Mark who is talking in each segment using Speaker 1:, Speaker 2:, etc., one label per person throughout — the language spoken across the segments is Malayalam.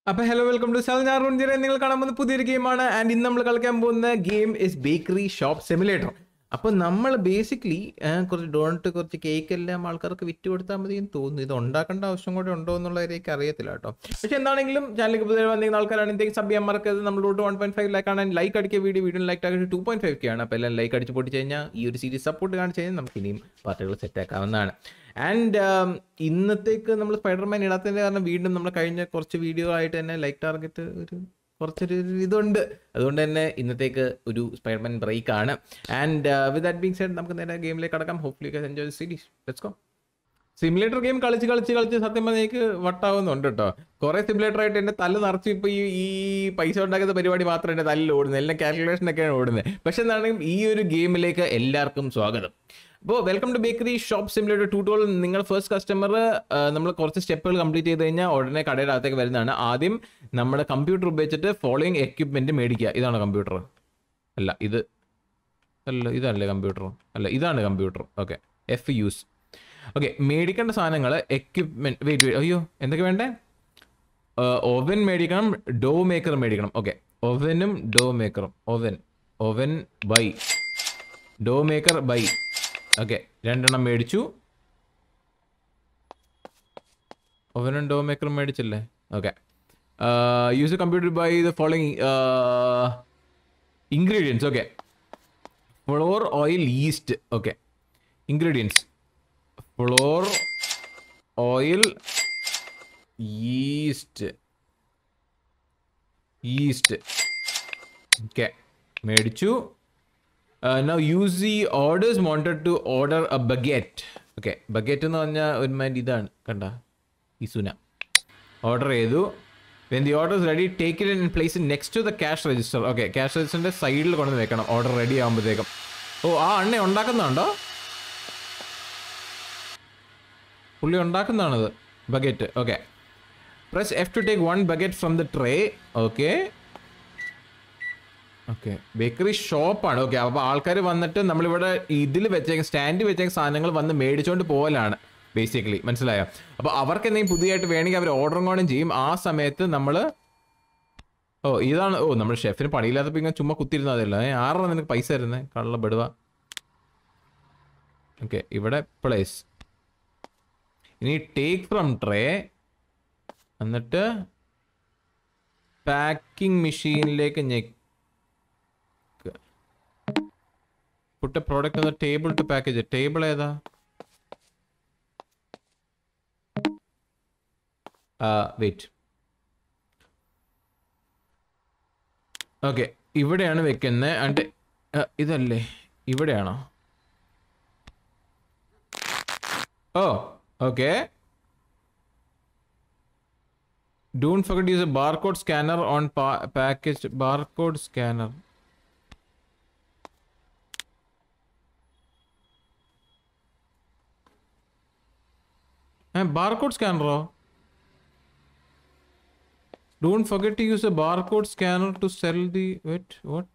Speaker 1: അപ്പൊ hello welcome to seven R one zero നിങ്ങൾ കാണാൻ പോകുന്ന പുതിയൊരു ഗെയിമാണ് ആൻഡ് ഇന്ന് നമ്മൾ കളിക്കാൻ പോകുന്ന game is bakery shop simulator അപ്പൊ നമ്മൾ ബേസിക്കലി കുറച്ച് ഡോണറ്റ് കുറച്ച് കേക്ക് എല്ലാം ആൾക്കാർക്ക് വിറ്റ് കൊടുത്താൽ മതി എന്ന് തോന്നുന്നു ഇത് ഉണ്ടാക്കേണ്ട ആവശ്യം കൂടെ ഉണ്ടോ എന്നുള്ളവരേക്ക് അറിയത്തില്ല കേട്ടോ പക്ഷെ എന്താണെങ്കിലും ചാനലിലേക്ക് പുതിയ വന്നിരുന്ന ആൾക്കാരാണെങ്കിൽ സബ് ചെയ്യാൻ മറക്കരുത് നമ്മൾ root one point five like ആണ് ലൈക്ക് അടിക്കുക വീഡിയോ വീഡിയോ ലൈക്ക് ആക്കി ടു പോയിന്റ് ഫൈവ് ആണ് അപ്പോൾ എല്ലാം ലൈക്ക് അടിച്ച് പൊട്ടിച്ച് കഴിഞ്ഞാൽ ഈ ഒരു സീരീസ് സപ്പോർട്ട് കാണിച്ചു കഴിഞ്ഞാൽ നമുക്ക് ഇനിയും പാർട്ടികൾ സെറ്റ് ആക്കാവുന്നതാണ് ആൻഡ് ഇന്നത്തേക്ക് നമ്മൾ സ്പൈഡർമാൻ ഇടാത്തതിന്റെ കാരണം വീണ്ടും നമ്മൾ കഴിഞ്ഞ കുറച്ച് വീഡിയോ ആയിട്ട് തന്നെ ലൈക്ക് ടാർഗറ്റ് ഒരു കുറച്ചൊരു ഇതുണ്ട് അതുകൊണ്ട് തന്നെ ഇന്നത്തേക്ക് ഒരു സ്പൈഡർമാൻ ബ്രേക്ക് ആണ് and with that being side നമുക്ക് നേരെ ഗെയിമിലേക്ക് കടക്കാം hopefully enjoy series let's go simulator game കളിച്ച് കളിച്ച് കളിച്ച് സത്യം പറഞ്ഞാൽ എനിക്ക് വട്ടാവുന്നുണ്ട് കേട്ടോ കുറെ സിമുലേറ്റർ ആയിട്ട് എന്റെ തല നിറച്ച് ഇപ്പൊ ഈ ഈ പൈസ ഉണ്ടാക്കുന്ന പരിപാടി മാത്രം എന്റെ തല്ലിൽ ഓടുന്നത് എല്ലാം കാൽക്കുലേഷൻ ഒക്കെയാണ് ഓടുന്നത് പക്ഷെ എന്താണെങ്കിലും ഈ ഒരു ഗെയിമിലേക്ക് എല്ലാവർക്കും സ്വാഗതം അപ്പോൾ welcome to bakery shop simulator tutorial നിങ്ങൾ ഫസ്റ്റ് കസ്റ്റമർ നമ്മൾ കുറച്ച് സ്റ്റെപ്പുകൾ കംപ്ലീറ്റ് ചെയ്ത് കഴിഞ്ഞാൽ ഉടനെ കടയുടെ അകത്തേക്ക് വരുന്നതാണ് ആദ്യം നമ്മുടെ കമ്പ്യൂട്ടർ ഉപയോഗിച്ചിട്ട് ഫോളോയിങ് എക്യുപ്മെന്റ് മേടിക്കുക ഇതാണ് കമ്പ്യൂട്ടർ അല്ല ഇത് അല്ല ഇതല്ലേ കമ്പ്യൂട്ടർ അല്ല ഇതാണ് computer okay F use okay മേടിക്കേണ്ട സാധനങ്ങൾ എക്യുപ്മെന്റ് വെയിറ്റ് വെയിറ്റ് അയ്യോ എന്തൊക്കെ വേണ്ടേ ഓവൻ മേടിക്കണം ഡോ മേക്കർ മേടിക്കണം ഓക്കെ ഓവനും ഡോ മേക്കറും oven oven buy dough maker buy okay രണ്ടെണ്ണം മേടിച്ചു ഓവനും ഡോ മേക്കറും മേടിച്ചില്ലേ okay use computer buy the following ingredients okay flour oil yeast okay ingredients flour oil yeast yeast okay മേടിച്ചു now use the orders wanted to order a baguette okay baguette എന്ന് പറഞ്ഞാൽ ഒരുമാതിരി ഇതാണ് കണ്ട ഈ സുന ഓർഡർ ചെയ്തു when the order ready take it in place next to the cash register okay cash രജിസ്റ്ററിന്റെ സൈഡിൽ കൊണ്ടുവന്ന് വെക്കണം ഓർഡർ റെഡി ആകുമ്പോഴത്തേക്കും ഓ ആ അണ്ണ ഉണ്ടാക്കുന്നുണ്ടോ പുള്ളി ഉണ്ടാക്കുന്നതാണത് baguette okay press F to take one baguette from the tray okay okay bakery ഷോപ്പാണ് ഓക്കെ അപ്പോൾ ആൾക്കാർ വന്നിട്ട് നമ്മളിവിടെ ഇതിൽ വെച്ചേക്ക സ്റ്റാൻഡ് വെച്ചേക്ക സാധനങ്ങൾ വന്ന് മേടിച്ചുകൊണ്ട് പോകലാണ് ബേസിക്കലി മനസ്സിലായോ അപ്പോൾ അവർക്ക് എന്തെങ്കിലും പുതിയതായിട്ട് വേണമെങ്കിൽ അവർ ഓർഡറും കൂടെ ചെയ്യും ആ സമയത്ത് നമ്മൾ ഓ ഇതാണ് ഓ നമ്മൾ ഷെഫിന് പണിയില്ലാത്തപ്പോൾ ഇങ്ങനെ ചുമ്മാ കുത്തിയിരുന്നതല്ലോ ഏ ആറാണ് നിനക്ക് പൈസ തരുന്നത് കള്ള ബെടുവ ഓക്കെ ഇവിടെ പ്ലേസ് ഇനി ടേക്ക് ഫ്രം ട്രേ എന്നിട്ട് പാക്കിംഗ് മെഷീനിലേക്ക് ഞെക്ക് പുട്ട് പ്രോഡക്റ്റ് എന്ന ടേബിൾ ടു പാക്കേജ് ടേബിൾ ഏതാ വെയിറ്റ് ഓക്കെ ഇവിടെയാണ് വെക്കുന്നത് ആൻഡ് ഇതല്ലേ ഇവിടെയാണോ ഓ okay Don't forget to use a barcode scanner on pa packaged barcode scanner. And barcode scanner. Don't forget to use a barcode scanner to sell the wait what?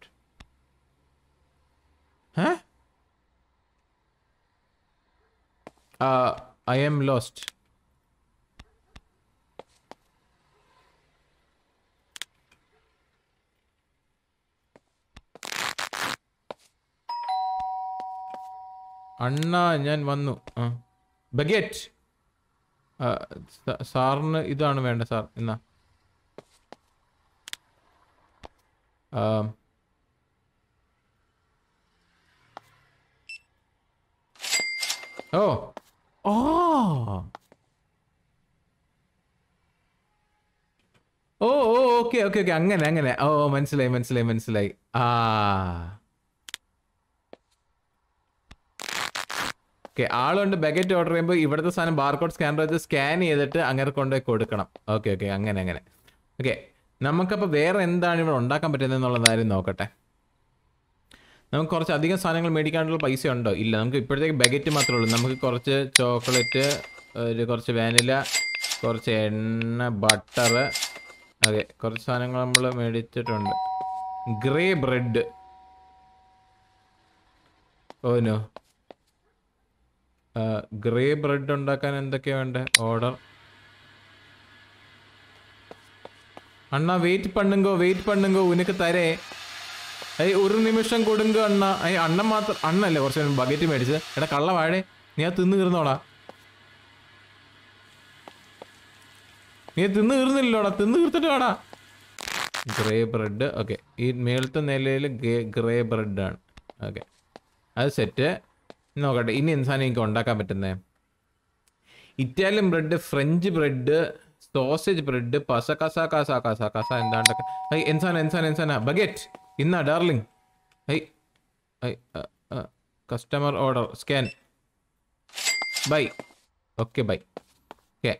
Speaker 1: Huh? Uh, I am lost. അണ്ണ ഞാൻ വന്നു ആ ബഗറ്റ് സാറിന് ഇതാണ് വേണ്ട സാർ എന്നാ ഓ ഓ ഓ ഓ ഓക്കെ ഓക്കെ ഓക്കെ അങ്ങനെ അങ്ങനെ ഓ മനസ്സിലായി മനസ്സിലായി മനസ്സിലായി ആ ഓക്കെ ആളുണ്ട് ബക്കറ്റ് ഓർഡർ ചെയ്യുമ്പോൾ ഇവിടുത്തെ സാധനം ബാർകോഡ് സ്കാനർ വെച്ച് സ്കാൻ ചെയ്തിട്ട് അങ്ങനെ കൊണ്ടുപോയി കൊടുക്കണം ഓക്കെ ഓക്കെ അങ്ങനെ അങ്ങനെ ഓക്കെ നമുക്കപ്പോൾ വേറെ എന്താണ് ഇവിടെ ഉണ്ടാക്കാൻ പറ്റുന്നത് എന്നുള്ള കാര്യം നോക്കട്ടെ നമുക്ക് കുറച്ച് അധികം സാധനങ്ങൾ മേടിക്കാനുള്ള പൈസ ഉണ്ടോ ഇല്ല നമുക്ക് ഇപ്പോഴത്തേക്ക് ബക്കറ്റ് മാത്രമേ ഉള്ളൂ നമുക്ക് കുറച്ച് ചോക്ലേറ്റ് ഒരു കുറച്ച് വാനില കുറച്ച് എണ്ണ ബട്ടർ അതെ കുറച്ച് സാധനങ്ങൾ നമ്മൾ മേടിച്ചിട്ടുണ്ട് ഗ്രേ ബ്രെഡ് ഓനോ ഗ്രേ ബ്രെഡ് ഉണ്ടാക്കാൻ എന്തൊക്കെയാ വേണ്ടേ ഓർഡർ അണ്ണ വെയിറ്റ് പണ്ണുങ്കോ വെയിറ്റ് പണ്ണുങ്കോ ഉനക്ക് തരേ ഏയ് ഒരു നിമിഷം കൊടുങ്ക അണ്ണ ഏയ് അണ്ണൻ മാത്രം അണ്ണല്ലേ കുറച്ച് ബക്കറ്റ് മേടിച്ചത് എടാ കള്ള വാഴേ നീ അത് തിന്ന് കീർന്നോടാ നീ തിന്ന് കീർന്നില്ലോടാ തിന്ന് കീർത്തിട്ട് വേടാ ഗ്രേ ബ്രെഡ് ഓക്കെ ഈ മേളത്തെ നിലയിൽ ഗ്രേ ബ്രെഡ് ആണ് ഓക്കെ അത് സെറ്റ് നോക്കട്ടെ ഇനി എന്ത് സാധനം എനിക്ക് ഉണ്ടാക്കാൻ പറ്റുന്നേ Italian bread French bread sausage bread പസ കസ കസ കസ കസ എന്താണ്ടൊക്കെ ഐ എൻസാന എൻസാന എൻസാന ബഗറ്റ് ഇന്നാ ഡാർലിംഗ് ഐ ഐ customer order scan bye okay bye okay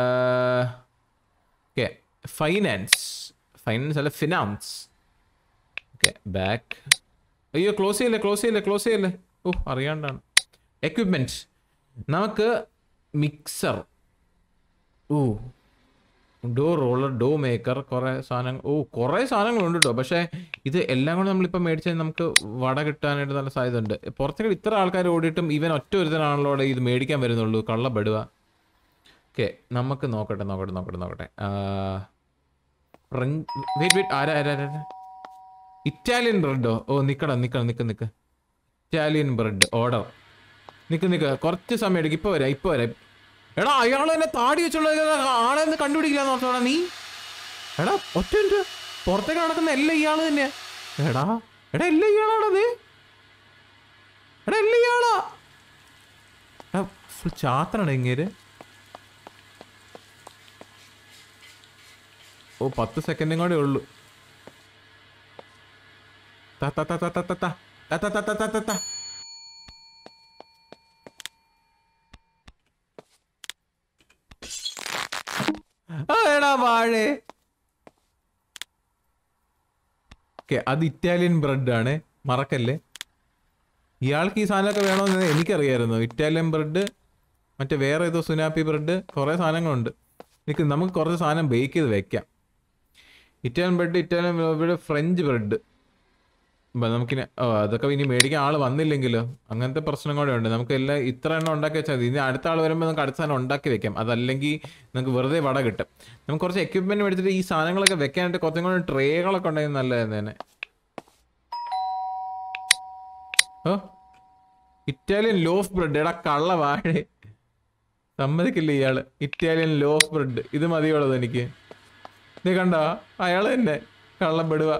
Speaker 1: okay finance finance അല്ല ഫിനാൻസ് ഓക്കെ ബാക്ക് അയ്യോ ക്ലോസ് ചെയ്യല്ലേ ക്ലോസ് ചെയ്യല്ലേ ക്ലോസ് ചെയ്യല്ലേ ഓ അറിയാണ്ടാണ് എക്വിപ്മെന്റ് നമുക്ക് മിക്സർ ഓ ഡോ റോളർ ഡോ മേക്കർ കുറേ സാധനങ്ങൾ ഓ കുറേ സാധനങ്ങളുണ്ട് കേട്ടോ പക്ഷേ ഇത് എല്ലാം കൂടെ നമ്മളിപ്പോൾ മേടിച്ചാൽ നമുക്ക് വട കിട്ടാനായിട്ട് നല്ല സാധ്യത ഉണ്ട് പുറത്തേക്ക് ഇത്ര ആൾക്കാർ ഓടിയിട്ടും ഇവൻ ഒറ്റ ഒരുത്തനാണല്ലോ അവിടെ ഇത് മേടിക്കാൻ വരുന്നുള്ളൂ കള്ള ബടുവ ഓക്കെ നമുക്ക് നോക്കട്ടെ നോക്കട്ടെ നോക്കട്ടെ നോക്കട്ടെ ഫ്രഞ്ച് വെയിറ്റ് വെയിറ്റ് ആരാ ആരാ ആരാ ഇറ്റാലിയൻ ബ്രെഡോ ഓ നിക്കടാ നിക്കണം നിക്ക് നിക്ക് ഇറ്റാലിയൻ ബ്രെഡ് ഓർഡർ നിക്ക് നിക്ക് കുറച്ച് സമയം എടുക്കും ഇപ്പൊ വരാം ഇപ്പൊ വരാം എടാ അയാൾ എന്നെ താടി വെച്ചുള്ള ആളെ ഒന്ന് കണ്ടുപിടിക്കില്ല നോക്കണ നീ എടാ ഒറ്റ മിനിറ്റ് പുറത്തേക്ക് നടക്കുന്ന എല്ലാം ഇയാള് തന്നെയാ എടാ എടാ എല്ലാം ഇയാളാണത് എടാ എല്ലാം ഇയാളാ എടാ ഫുൾ ചാത്രാണ് ഇങ്ങേര് ഓ പത്ത് സെക്കൻഡും കൂടെ ഉള്ളു Ta ta ta ta ta ta ta ta ta ta ta ta ta ta എടാ വാഴേ ഓക്കെ അത് ഇറ്റാലിയൻ ബ്രെഡ് ആണ് മറക്കല്ലേ ഇയാൾക്ക് ഈ സാധനമൊക്കെ വേണമെന്ന് എനിക്കറിയായിരുന്നു ഇറ്റാലിയൻ ബ്രെഡ് മറ്റേ വേറെ ഏതോ സുനാപ്പി ബ്രെഡ് കുറേ സാധനങ്ങളുണ്ട് എനിക്ക് നമുക്ക് കുറച്ച് സാധനം ബേക്ക് ചെയ്ത് വെക്കാം Italian bread Italian bread French bread ബ- നമുക്കിനി ഓ അതൊക്കെ ഇനി മേടിക്കാൻ ആൾ വന്നില്ലെങ്കിലോ അങ്ങനത്തെ പ്രശ്നം കൂടെ ഉണ്ട് നമുക്ക് എല്ലാം ഇത്ര എണ്ണം ഉണ്ടാക്കി വെച്ചാൽ മതി ഇനി അടുത്ത ആൾ വരുമ്പോൾ നമുക്ക് അടുത്ത സാധനം ഉണ്ടാക്കി വെക്കാം അതല്ലെങ്കിൽ നമുക്ക് വെറുതെ വട കിട്ടും നമുക്ക് കുറച്ച് എക്യുപ്മെന്റ് മേടിച്ചിട്ട് ഈ സാധനങ്ങളൊക്കെ വെക്കാനായിട്ട് കുറച്ചും കൂടെ ട്രേകളൊക്കെ ഉണ്ടെങ്കിൽ നല്ലതായിരുന്നു തന്നെ ഓ ഇറ്റാലിയൻ ലോഫ് ബ്രെഡ് എടാ കള്ള വാഴ സമ്മതിക്കില്ല ഇയാള് ഇറ്റാലിയൻ ലോഫ് ബ്രെഡ് ഇത് മതിയുള്ളത് എനിക്ക് നീ കണ്ടോ അയാൾ തന്നെ കള്ളം പെടുക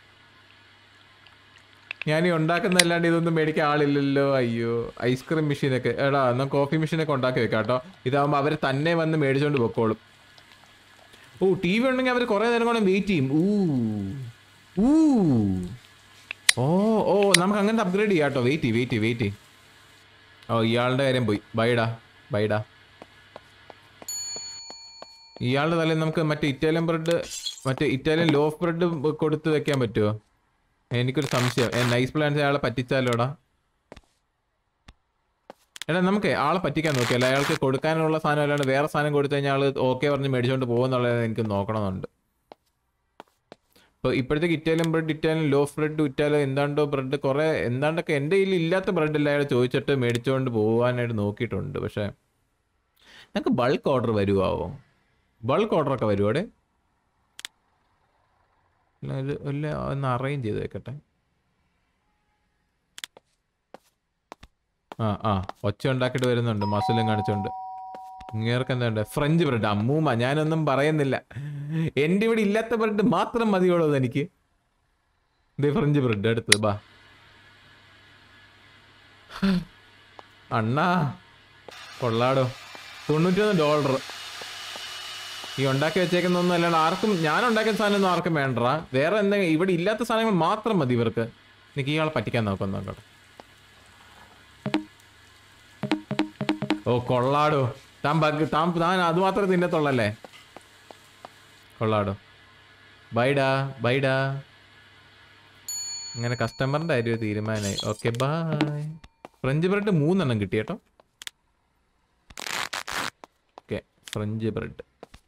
Speaker 1: ഞാൻ ഈ ഉണ്ടാക്കുന്ന അല്ലാണ്ട് ഇതൊന്നും മേടിക്കാൻ ആളില്ലല്ലോ അയ്യോ ഐസ്ക്രീം മെഷീനൊക്കെ എടാ എന്നാൽ കോഫി മെഷീനൊക്കെ ഉണ്ടാക്കി വെക്കാം കേട്ടോ ഇതാകുമ്പോൾ അവർ തന്നെ വന്ന് മേടിച്ചോണ്ട് പൊക്കോളും ഓ ടി വി ഉണ്ടെങ്കിൽ അവർ കുറേ നേരം കൂടെ വെയിറ്റ് ചെയ്യും ഊ ഊ ഓ ഓ നമുക്ക് അങ്ങനത്തെ അപ്ഗ്രേഡ് ചെയ്യാം കേട്ടോ വെയിറ്റ് ചെയ്യും വെയിറ്റ് ചെയ്യും വെയിറ്റ് ചെയ്യും ഓ ഇയാളുടെ കാര്യം പോയി ബൈഡാ ബൈഡാ ഇയാളുടെ തലയിൽ നമുക്ക് മറ്റേ ഇറ്റാലിയൻ ബ്രെഡ് മറ്റേ ഇറ്റാലിയൻ ലോഫ് ബ്രെഡ് കൊടുത്ത് വെക്കാൻ പറ്റുമോ എനിക്കൊരു സംശയം ഏ നൈസ് പ്ലാൻസ് അയാളെ പറ്റിച്ചാലോടാ എടാ നമുക്ക് ആളെ പറ്റിക്കാൻ നോക്കിയല്ല അയാൾക്ക് കൊടുക്കാനുള്ള സാധനം അല്ലാണ്ട് വേറെ സാധനം കൊടുത്തു കഴിഞ്ഞാൽ ആൾ ഓക്കെ പറഞ്ഞ് മേടിച്ചുകൊണ്ട് പോകുന്നുള്ളത് എനിക്ക് നോക്കണമെന്നുണ്ട് ഇപ്പോൾ ഇപ്പോഴത്തേക്ക് Italian bread Italian loaf bread Italian എന്താണ്ടോ ബ്രെഡ് കുറേ എന്താണ്ടൊക്കെ എൻ്റെ കയ്യിൽ ഇല്ലാത്ത ബ്രെഡ് അയാൾ ചോദിച്ചിട്ട് മേടിച്ചുകൊണ്ട് പോകാനായിട്ട് നോക്കിയിട്ടുണ്ട് പക്ഷേ ഞങ്ങൾക്ക് ബൾക്ക് ഓർഡർ വരുവാവോ ബൾക്ക് ഓർഡറൊക്കെ വരുമോ അവിടെ ഇല്ല, ഇത് ഇല്ല ഒന്ന് അറേഞ്ച് ചെയ്ത് വെക്കട്ടെ ആ ആ ഒച്ച ഉണ്ടാക്കിയിട്ട് വരുന്നുണ്ട് മസിലും കാണിച്ചോണ്ട് ഇങ്ങേർക്ക് എന്താ ഉണ്ട് ഫ്രഞ്ച് ബ്രെഡ് അമ്മൂമ്മ ഞാനൊന്നും പറയുന്നില്ല എൻ്റെ ഇവിടെ ഇല്ലാത്ത ബ്രെഡ് മാത്രം മതിയുള്ളൂ എനിക്ക് ഇത് ഫ്രഞ്ച് ബ്രെഡ് എടുത്തത് ബാ അണ്ണാ കൊള്ളാടോ തൊണ്ണൂറ്റൊന്ന് ഡോളർ ഈ ഉണ്ടാക്കി വെച്ചേക്കുന്നൊന്നും അല്ലാണ്ട് ആർക്കും ഞാൻ ഉണ്ടാക്കിയ സാധനമൊന്നും ആർക്കും വേണ്ടടാ വേറെ എന്തെങ്കിലും ഇവിടെ ഇല്ലാത്ത സാധനങ്ങൾ മാത്രം മതി ഇവർക്ക് എനിക്ക് ഇയാളെ പറ്റിക്കാൻ നോക്കുന്നു നോക്കട്ടെ ഓ കൊള്ളാടോ താൻ ബഗ് താൻ താൻ അത് മാത്രമേ തിന്നത്തുള്ളല്ലേ കൊള്ളാടോ ബൈഡാ ബൈഡാ അങ്ങനെ കസ്റ്റമറിന്റെ കാര്യം തീരുമാനമായി ഓക്കെ ബായ് ഫ്രഞ്ച് ബ്രെഡ് മൂന്നെണ്ണം കിട്ടി കേട്ടോ ഓക്കെ ഫ്രഞ്ച് ബ്രെഡ്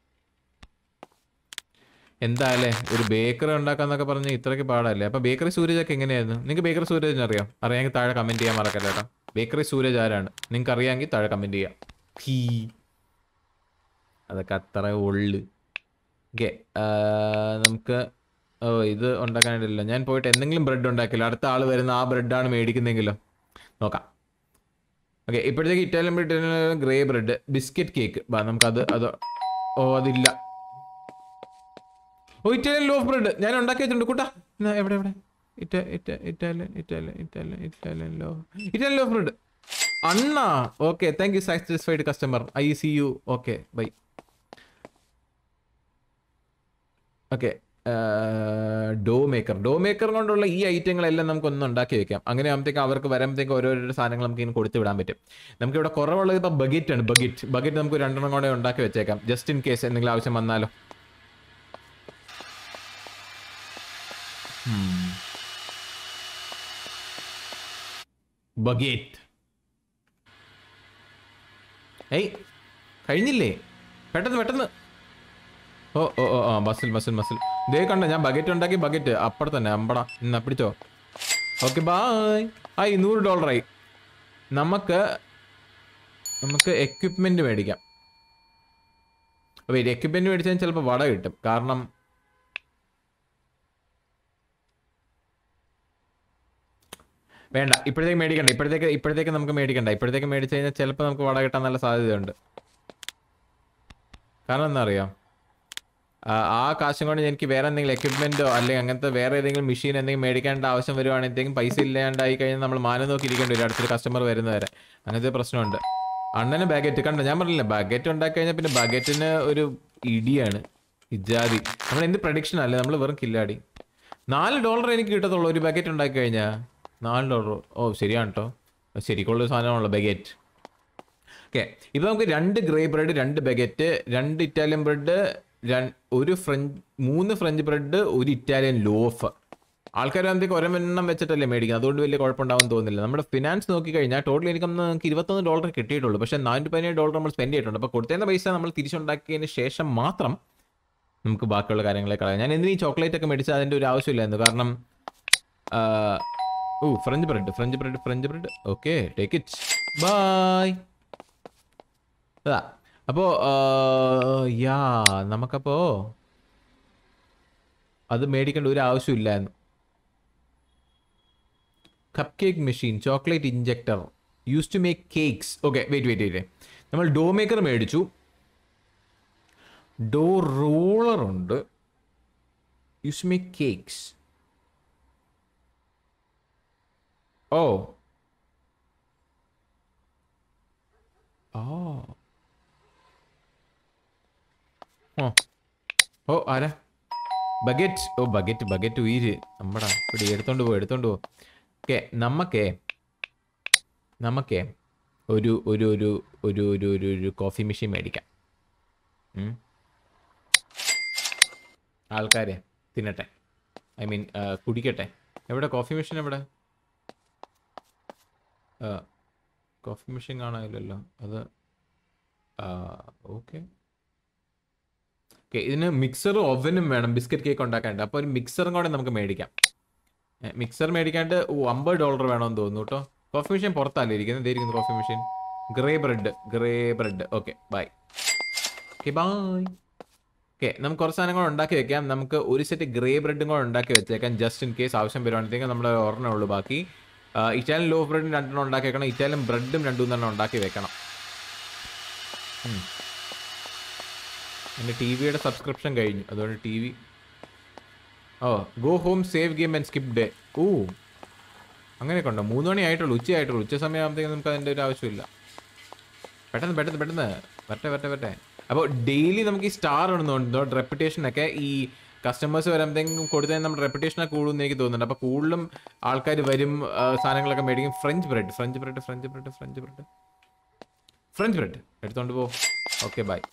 Speaker 1: എന്തായാലേ ഒരു ബേക്കറി ഉണ്ടാക്കാന്നൊക്കെ പറഞ്ഞ് ഇത്രയ്ക്ക് പാടല്ലേ അപ്പൊ ബേക്കറി സൂരജ് ഒക്കെ എങ്ങനെയായിരുന്നു നിങ്ങൾക്ക് ബേക്കറി സൂരജിനെ അറിയാം അറിയാമെങ്കിൽ താഴെ കമന്റ് ചെയ്യാൻ മറക്കല്ല കേട്ടോ ബേക്കറി സൂരജ് ആരാണ് നിങ്ങൾക്ക് അറിയാമെങ്കിൽ താഴെ കമന്റ് ചെയ്യാം ഹീ അതൊക്കെ അത്ര ഉള്ളു ഓക്കെ നമുക്ക് ഓ ഇത് ഉണ്ടാക്കാനായിട്ടില്ല ഞാൻ പോയിട്ട് എന്തെങ്കിലും ബ്രെഡ് ഉണ്ടാക്കില്ല അടുത്ത ആൾ വരുന്ന ആ ബ്രെഡാണ് മേടിക്കുന്നെങ്കിലോ നോക്കാം ഓക്കെ ഇപ്പോഴത്തേക്ക് Italian bread grey bread biscuit cake ബാ നമുക്കത് അത് ഓ അതില്ല ഓ ഇറ്റാലിയൻ ലോഫ് ബ്രെഡ് ഞാൻ ഉണ്ടാക്കി വെച്ചിട്ടുണ്ട് കൂട്ടാ എന്നാ, എവിടെ എവിടെ ഇറ്റ ഇറ്റ ഇറ്റാലിയൻ ഇറ്റാലിയൻ ഇറ്റാലിയൻ ഇറ്റാലിയൻ ലോ ഇറ്റാലിയൻ ലോഫ് ബ്രെഡ് അണ്ണാ okay thank you satisfied customer I see you okay bye okay dough maker dough maker കൊണ്ടുള്ള ഈ ഐറ്റങ്ങളെല്ലാം നമുക്ക് ഒന്ന് ഉണ്ടാക്കി വെക്കാം അങ്ങനെ ആകുമ്പോഴത്തേക്ക് അവർക്ക് വരുമ്പോഴത്തേക്ക് ഓരോരോ സാധനങ്ങൾ നമുക്ക് ഇങ്ങനെ കൊടുത്തു വിടാൻ പറ്റും നമുക്ക് ഇവിടെ കുറവുള്ളത് ഇപ്പോൾ ബഗറ്റ് ആണ് ബഗറ്റ് ബഗറ്റ് നമുക്ക് രണ്ടെണ്ണം കൂടെ ഉണ്ടാക്കി വെച്ചേക്കാം ജസ്റ്റ് ഇൻ കേസ് എന്തെങ്കിലും ആവശ്യം വന്നാലോ ബഗേറ്റ് ഏയ് കഴിഞ്ഞില്ലേ പെട്ടെന്ന് പെട്ടെന്ന് ഓ ഓ ഓ ആ മസിൽ മസിൽ മസിൽ ദേ കണ്ട ഞാൻ ബക്കറ്റ് ഉണ്ടാക്കി ബക്കറ്റ് അപ്പടെ തന്നെ അമ്പട എന്നാ പിടിച്ചോ ഓക്കെ ബായ് ആയി നൂറ് ഡോളറായി നമുക്ക് നമുക്ക് എക്വിപ്മെന്റ് മേടിക്കാം വെയിറ്റ് എക്വിപ്മെന്റ് മേടിച്ചാൽ ചിലപ്പോൾ വട കിട്ടും കാരണം വേണ്ട ഇപ്പോഴത്തേക്ക് മേടിക്കണ്ട ഇപ്പോഴത്തേക്ക് ഇപ്പോഴത്തേക്ക് നമുക്ക് മേടിക്കണ്ട ഇപ്പോഴത്തേക്ക് മേടിച്ചു കഴിഞ്ഞാൽ ചിലപ്പോൾ നമുക്ക് വട കിട്ടാൻ നല്ല സാധ്യതയുണ്ട് കാരണം എന്താ അറിയാം ആ ആ കാശും കൊണ്ട് എനിക്ക് വേറെ എന്തെങ്കിലും എക്യുപ്മെന്റോ അല്ലെങ്കിൽ അങ്ങനത്തെ വേറെ ഏതെങ്കിലും മെഷീൻ എന്തെങ്കിലും മേടിക്കേണ്ട ആവശ്യം വരുവാണെങ്കിൽ പൈസ ഇല്ലാണ്ടായി കഴിഞ്ഞാൽ നമ്മൾ മാനം നോക്കി ഇരിക്കേണ്ടി വരും അടുത്തൊരു കസ്റ്റമർ വരുന്നവരെ അങ്ങനത്തെ പ്രശ്നമുണ്ട് അണ്ണന് ബാഗറ്റ് കണ്ട ഞാൻ പറഞ്ഞില്ല ബാഗറ്റ് ഉണ്ടാക്കി കഴിഞ്ഞാൽ പിന്നെ ബാഗറ്റിന് ഒരു ഇടിയാണ് ഇജാതി നമ്മൾ എന്ത് പ്രഡിക്ഷൻ അല്ലേ നമ്മൾ വെറും കില്ലാടി നാല് ഡോളർ എനിക്ക് കിട്ടത്തുള്ളൂ ഒരു ബാഗറ്റ് ഉണ്ടാക്കി കഴിഞ്ഞാൽ നാല് ഡോളർ ഓ ശരിയാണ് കേട്ടോ ശരിക്കുള്ള സാധനമാണല്ലോ ബാഗറ്റ് ഓക്കെ ഇപ്പൊ നമുക്ക് രണ്ട് ഗ്രേ ബ്രെഡ് രണ്ട് ബഗറ്റ് രണ്ട് ഇറ്റാലിയൻ ബ്രെഡ് ഒരു ഫ്രഞ്ച് മൂന്ന് ഫ്രഞ്ച് ബ്രെഡ് ഒരു ഇറ്റാലിയൻ ലോഫ് ആൾക്കാർ ആകുമ്പോഴത്തേക്ക് ഒരെണ്ണം വെച്ചിട്ടല്ലേ മേടിക്കുന്നത് അതുകൊണ്ട് വലിയ കുഴപ്പമുണ്ടാവും തോന്നുന്നില്ല നമ്മുടെ ഫിനാൻസ് നോക്കി കഴിഞ്ഞാൽ ടോട്ടൽ ഇൻകം നമുക്ക് ഇരുപത്തൊന്ന് ഡോളർ കിട്ടിയിട്ടുള്ളൂ പക്ഷേ നാനൂറ്റി പതിനേഴ് ഡോളർ നമ്മൾ സ്പെൻഡ് ചെയ്തിട്ടുണ്ട് അപ്പോൾ കൊടുത്തേന്ന പൈസ നമ്മൾ തിരിച്ചുണ്ടാക്കിയതിന് ശേഷം മാത്രം നമുക്ക് ബാക്കിയുള്ള കാര്യങ്ങളെ കളയാം ഞാൻ എന്തിനീ ചോക്ലേറ്റ് ഒക്കെ മേടിച്ചാൽ അതിൻ്റെ ഒരു ആവശ്യമില്ലായിരുന്നു കാരണം ആ, ഓ French bread French bread French bread okay take it bye അതാ അപ്പോ യാ നമുക്കപ്പോ അത് മേടിക്കേണ്ട ഒരു ആവശ്യമില്ലായിരുന്നു cup cake machine chocolate injector use to make cakes okay wait wait wait നമ്മൾ ഡോ മേക്കർ മേടിച്ചു ഡോ റോളർ ഉണ്ട് യൂസ് ടു മേക്ക് കേക്ക്സ് ഓ ആ ഓ ഓ ആരാ ബക്കറ്റ് ഓ ബക്കറ്റ് ബക്കറ്റ് ഉയിര് നമ്മടാ ഇവിടെ എടുത്തോണ്ട് പോ എടുത്തോണ്ട് പോ ഓക്കെ നമ്മക്കേ നമുക്കേ ഒരു ഒരു ഒരു ഒരു ഒരു ഒരു ഒരു കോഫി മെഷീൻ മേടിക്കാം ഉം. ആൾക്കാരെ തിന്നട്ടെ ഐ മീൻ കുടിക്കട്ടെ എവിടെ കോഫി മെഷീൻ എവിടെ കോഫി മെഷീൻ കാണാനില്ലല്ലോ അത് ഓക്കെ ഓക്കെ ഇതിന് മിക്സറും ഓവനും വേണം ബിസ്ക്കറ്റ് കേക്ക് ഉണ്ടാക്കാണ്ട് അപ്പോൾ ഒരു മിക്സറും കൂടെ നമുക്ക് മേടിക്കാം മിക്സർ മേടിക്കാണ്ട് ഓ അമ്പത് ഡോളർ വേണമെന്ന് തോന്നുന്നു കേട്ടോ കോഫി മെഷീൻ പുറത്തല്ലേ ഇരിക്കുന്നത് ഇതായിരിക്കുന്നു coffee machine grey bread grey bread okay bye okay bye okay നമുക്ക് കുറച്ച് സാധനങ്ങൾ ഉണ്ടാക്കി വെക്കാം നമുക്ക് ഒരു സെറ്റ് ഗ്രേ ബ്രെഡും കൂടെ ഉണ്ടാക്കി വെച്ചേക്കാം ജസ്റ്റ് ഇൻ കേസ് ആവശ്യം വരുവാണെങ്കിൽ നമ്മുടെ ഒരെണ്ണേ ഉള്ളൂ ബാക്കി ആ, ഇറ്റാലിയൻ ലോ ബ്രെഡും രണ്ടെണ്ണം ഉണ്ടാക്കി വെക്കണം ഇറ്റാലിയൻ ബ്രെഡും രണ്ടു മൂന്നെണ്ണം ഉണ്ടാക്കി വെക്കണം ഉം. എൻ്റെ ടി വിയുടെ സബ്സ്ക്രിപ്ഷൻ കഴിഞ്ഞു അതുകൊണ്ട് ടി വി ഓ go home save game and skip day ഓ അങ്ങനെയൊക്കെ ഉണ്ടോ മൂന്ന് മണി ആയിട്ടുള്ളൂ ഉച്ച ആയിട്ടുള്ളൂ ഉച്ച സമയമാകുമ്പോഴത്തേക്കും നമുക്ക് അതിൻ്റെ ഒരു ആവശ്യമില്ല പെട്ടെന്ന് പെട്ടെന്ന് പെട്ടെന്ന് വരട്ടെ വരട്ടെ വരട്ടെ അപ്പോൾ ഡെയിലി നമുക്ക് ഈ സ്റ്റാർ ഇടുന്നുണ്ടോ റെപ്പുറ്റേഷനൊക്കെ ഈ കസ്റ്റമേഴ്സ് വരുമ്പോഴത്തേക്കും കൊടുത്തതിന് നമ്മുടെ റെപ്പുറ്റേഷനൊക്കെ കൂടുമെന്ന് എനിക്ക് തോന്നുന്നുണ്ട് അപ്പോൾ കൂടുതലും ആൾക്കാർ വരും ആ, സാധനങ്ങളൊക്കെ മേടിക്കും French bread French bread French bread French bread French bread എടുത്തോണ്ട് പോ ഓക്കെ ബൈ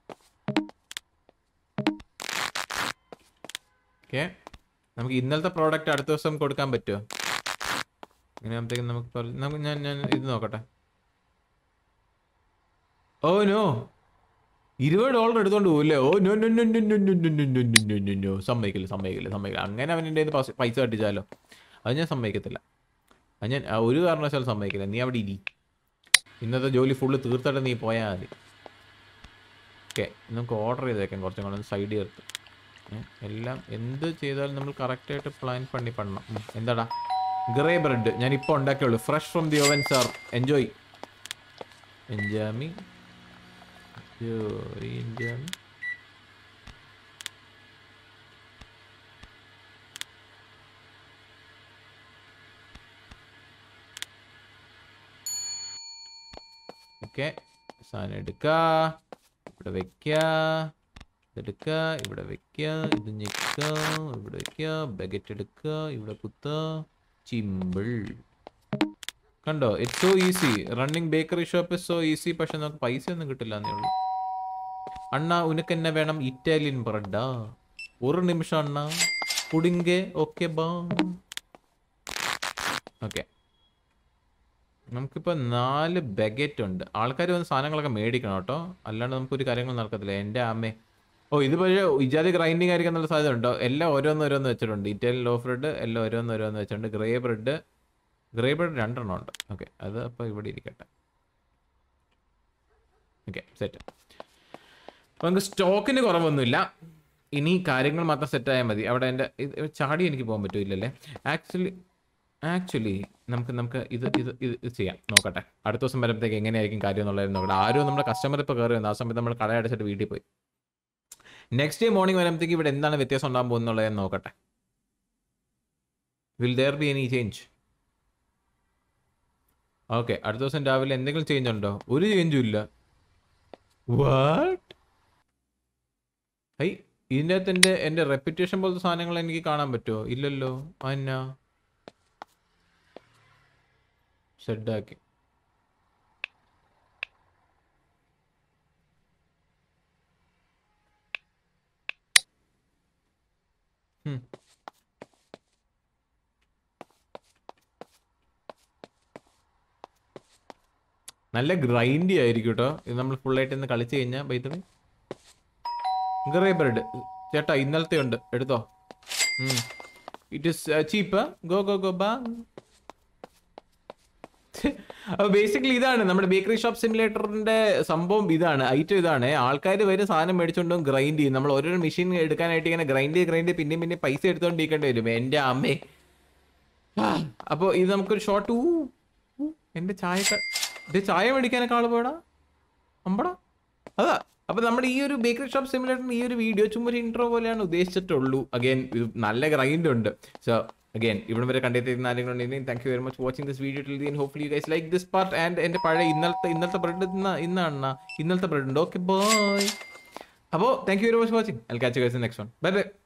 Speaker 1: ഓക്കെ നമുക്ക് ഇന്നലത്തെ പ്രോഡക്റ്റ് അടുത്ത ദിവസം കൊടുക്കാൻ പറ്റുമോ അങ്ങനെ ആകുമ്പോഴത്തേക്കും നമുക്ക് പറ- നമുക്ക് ഞാൻ ഞാൻ ഇത് നോക്കട്ടെ ഓ നോ ഇരുപത് ഡോളർ എടുത്തോണ്ട് പോകില്ലേ ഓ no no no no no no no no no no no no സമ്മതിക്കില്ല സമ്മതിക്കില്ല സമ്മതിക്കില്ല അങ്ങനെ അവൻ്റെ കയ്യിൽ നിന്ന് പൈസ കട്ടിച്ചാലോ അത് ഞാൻ സമ്മതിക്കത്തില്ല അത് ഞാൻ ആ, ഒരു കാരണവശാലും സമ്മതിക്കില്ല നീ അവിടെ ഇരി ഇന്നത്തെ ജോലി ഫുള്ള് തീർത്തിട്ട് നീ പോയാൽ മതി ഓക്കെ നമുക്ക് ഓർഡർ ചെയ്തേക്കാം കുറച്ചും കൂടെ സൈഡ് ചേർത്ത് ഏ, എല്ലാം എന്ത് ചെയ്താലും നമ്മൾ കറക്റ്റായിട്ട് പ്ലാൻ പണി പണണം ഉം, എന്താടാ ഗ്രേ ബ്രെഡ് ഞാൻ ഇപ്പോൾ ഉണ്ടാക്കിയുള്ളൂ fresh from the oven sir enjoy എൻജാമി എൻജാമി ഓക്കെ സാധനം എടുക്കുക ഇവിടെ വെക്കുക ഇതെടുക്കുക ഇവിടെ വെക്കുക ഇത് ഞെക്കുക ഇവിടെ വെക്കുക ബക്കറ്റ് എടുക്കുക ഇവിടെ കുത്തുക ചിമ്പിൾ കണ്ടോ it's so easy running bakery shop is so easy പക്ഷെ നമുക്ക് പൈസ ഒന്നും കിട്ടില്ല എന്നേ ഉള്ളൂ അണ്ണ ഉനക്ക് എന്നെ വേണം ഇറ്റാലിയൻ ബ്രെഡാ ഒരു നിമിഷം അണ്ണ പുഡിങ്കെ ഓക്കെ ബാ ഓക്കെ നമുക്കിപ്പോൾ നാല് ബഗറ്റ് ഉണ്ട് ആൾക്കാർ വന്ന് സാധനങ്ങളൊക്കെ മേടിക്കണം കേട്ടോ അല്ലാണ്ട് നമുക്കൊരു കാര്യങ്ങൾ നടക്കത്തില്ല എൻ്റെ അമ്മേ ഓ ഇത് പക്ഷേ ഇജാതി ഗ്രൈൻഡിങ് ആയിരിക്കാൻ നല്ല സാധ്യത ഉണ്ടോ എല്ലാം ഓരോന്ന് ഓരോന്ന് വെച്ചിട്ടുണ്ട് ഇറ്റാലിയൻ ലോ ബ്രെഡ് എല്ലാം ഓരോന്ന് ഓരോന്ന് വെച്ചിട്ടുണ്ട് ഗ്രേ ബ്രെഡ് ഗ്രേ ബ്രെഡ് രണ്ടെണ്ണം ഉണ്ട് ഓക്കെ അത് അപ്പോൾ ഇവിടെ ഇരിക്കട്ടെ ഓക്കെ സെറ്റ് അപ്പോൾ നമുക്ക് സ്റ്റോക്കിന് കുറവൊന്നുമില്ല ഇനി കാര്യങ്ങൾ മാത്രം സെറ്റ് ആയാൽ മതി അവിടെ എൻ്റെ ഇത് ചാടി എനിക്ക് പോകാൻ പറ്റൂലല്ലേ ആക്ച്വലി ആക്ച്വലി നമുക്ക് നമുക്ക് ഇത് ഇത് ഇത് ഇത് ചെയ്യാം നോക്കട്ടെ അടുത്ത ദിവസം വരുമ്പോഴത്തേക്ക് എങ്ങനെയായിരിക്കും കാര്യം എന്നുള്ളത് നോക്കട്ടെ ആരും നമ്മുടെ കസ്റ്റമർ ഇപ്പോൾ കയറി വന്നു ആ സമയത്ത് നമ്മൾ കട അടച്ചിട്ട് വീട്ടിൽ പോയി നെക്സ്റ്റ് ഡേ മോർണിംഗ് വരുമ്പോഴത്തേക്ക് ഇവിടെ എന്താണ് വ്യത്യാസം ഉണ്ടാകാൻ പോകുന്നുള്ളത് നോക്കട്ടെ will there be any change okay അടുത്ത ദിവസം രാവിലെ എന്തെങ്കിലും ചേഞ്ച് ഉണ്ടോ ഒരു ചേഞ്ചും ഇല്ല വാട്ട് ഐ ഇതിൻ്റെ അകത്ത് എൻ്റെ എൻ്റെ റെപ്യൂട്ടേഷൻ പോലത്തെ സാധനങ്ങൾ എനിക്ക് കാണാൻ പറ്റുമോ ഇല്ലല്ലോ അന്നാ സെഡാക്കി നല്ല ഗ്രൈൻഡി ആയിരിക്കും കേട്ടോ ഇത് നമ്മൾ ഫുള്ളായിട്ട് ഇന്ന് കളിച്ച് കഴിഞ്ഞാൽ ബൈത്തവേ ഗ്രേ ബ്രെഡ് ചേട്ടാ ഇന്നലത്തെ ഉണ്ട് എടുത്തോ it is cheap go go go ബാ അപ്പൊ ബേസിക്കലി ഇതാണ് നമ്മുടെ ബേക്കറി ഷോപ്പ് സിമുലേറ്ററിന്റെ സംഭവം ഇതാണ് ഐറ്റം ഇതാണ് ആൾക്കാർ വരും സാധനം മേടിച്ചോണ്ടും ഗ്രൈൻഡ് ചെയ്യും നമ്മൾ ഓരോരോ മെഷീൻ എടുക്കാനായിട്ട് ഇങ്ങനെ ഗ്രൈൻഡ് ചെയ്ത് ഗ്രൈൻഡ് ചെയ്ത് പിന്നെയും പിന്നെ പൈസ എടുത്തോണ്ടിരിക്കേണ്ടി വരും എന്റെ അമ്മേ അപ്പോൾ ഇത് നമുക്കൊരു ഷോർട്ട് ഊ ഊ, എന്റെ ചായ ഇത് ചായ മേടിക്കാനൊക്കെ ആള് പോയടാ അമ്പടാ അതാ അപ്പൊ നമ്മുടെ ഈ ഒരു ബേക്കറി ഷോപ്പ് സിമുലേറ്ററിന് ഈ ഒരു വീഡിയോ ചുമ്മാ ഒരു ഇൻട്രോ പോലെയാണ് ഉദ്ദേശിച്ചിട്ടുള്ളൂ അഗൈൻ ഇത് നല്ല ഗ്രൈൻഡ് ഉണ്ട് സോ അഗൈൻ ഇവിടെ വരെ കണ്ടെത്തിയിരുന്ന ആരെങ്കിലും thank you very much watching this video till then hopefully you guys like this part and എന്റെ പഴയ ഇന്നലത്തെ ഇന്നലത്തെ ബ്രെഡ് ഇന്ന ഇന്നാണ് ഇന്നലത്തെ ബ്രെഡ് ഉണ്ട് ഓക്കെ ബൈ അപ്പോൾ thank you very much watching I catch guys next one bye by